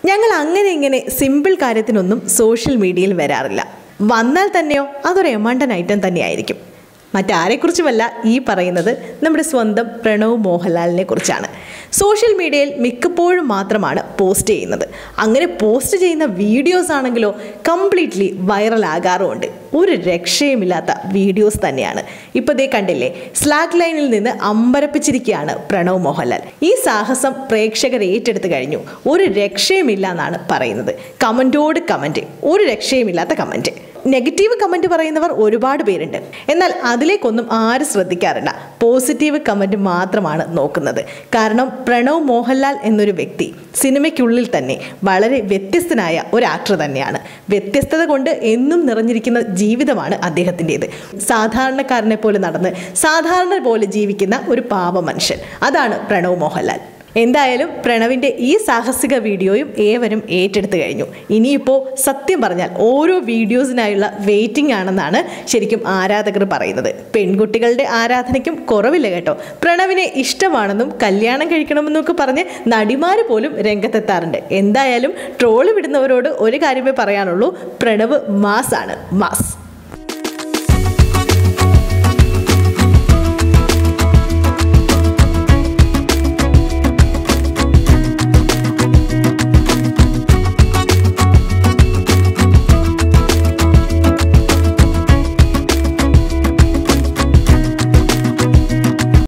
ഞങ്ങൾ അങ്ങനെ ഇങ്ങനെ സിമ്പിൾ കാര്യത്തിനൊന്നും സോഷ്യൽ മീഡിയയിൽ വരാറില്ല വന്നാൽ തന്നെയോ അതൊരു എമണ്ടൻ ഐറ്റം തന്നെയായിരിക്കും മറ്റാരെക്കുറിച്ചുമല്ല ഈ പറയുന്നത് നമ്മുടെ സ്വന്തം പ്രണവ് മോഹൻലാലിനെ കുറിച്ചാണ് സോഷ്യൽ മീഡിയയിൽ മിക്കപ്പോഴും മാത്രമാണ് പോസ്റ്റ് ചെയ്യുന്നത് അങ്ങനെ പോസ്റ്റ് ചെയ്യുന്ന വീഡിയോസ് ആണെങ്കിലോ കംപ്ലീറ്റ്ലി വൈറൽ ആകാറുമുണ്ട് ഒരു രക്ഷയുമില്ലാത്ത വീഡിയോസ് തന്നെയാണ് ഇപ്പോൾ ദേ കണ്ടില്ലേ സ്ലാക്ക് ലൈനിൽ നിന്ന് അമ്പരപ്പിച്ചിരിക്കുകയാണ് പ്രണവ് മോഹൻലാൽ ഈ സാഹസം പ്രേക്ഷകർ ഏറ്റെടുത്ത് കഴിഞ്ഞു ഒരു രക്ഷയുമില്ല എന്നാണ് പറയുന്നത് കമൻറ്റോട് കമൻറ്റ് ഒരു രക്ഷയുമില്ലാത്ത കമൻറ്റ് നെഗറ്റീവ് കമൻറ്റ് പറയുന്നവർ ഒരുപാട് പേരുണ്ട് എന്നാൽ അതിലേക്കൊന്നും ആരും ശ്രദ്ധിക്കാറില്ല പോസിറ്റീവ് കമൻറ്റ് മാത്രമാണ് നോക്കുന്നത് കാരണം പ്രണവ് മോഹൻലാൽ എന്നൊരു വ്യക്തി സിനിമയ്ക്കുള്ളിൽ തന്നെ വളരെ വ്യത്യസ്തനായ ഒരു ആക്ടർ തന്നെയാണ് വ്യത്യസ്തത കൊണ്ട് എന്നും നിറഞ്ഞിരിക്കുന്ന ജീവിതമാണ് അദ്ദേഹത്തിൻ്റെത് സാധാരണക്കാരനെ പോലെ നടന്ന് സാധാരണ പോലെ ജീവിക്കുന്ന ഒരു പാവ മനുഷ്യൻ അതാണ് പ്രണവ് മോഹൻലാൽ എന്തായാലും പ്രണവിൻ്റെ ഈ സാഹസിക വീഡിയോയും ഏവരും ഏറ്റെടുത്തു കഴിഞ്ഞു ഇനിയിപ്പോൾ സത്യം പറഞ്ഞാൽ ഓരോ വീഡിയോസിനായുള്ള വെയിറ്റിംഗ് ആണെന്നാണ് ശരിക്കും ആരാധകർ പറയുന്നത് പെൺകുട്ടികളുടെ ആരാധനയ്ക്കും കുറവില്ല കേട്ടോ പ്രണവിനെ ഇഷ്ടമാണെന്നും കല്യാണം കഴിക്കണമെന്നൊക്കെ പറഞ്ഞ് നടിമാർ പോലും രംഗത്തെത്താറുണ്ട് എന്തായാലും ട്രോള് വിടുന്നവരോട് ഒരു കാര്യമേ പറയാനുള്ളൂ പ്രണവ് മാസ് ആണ് മാസ്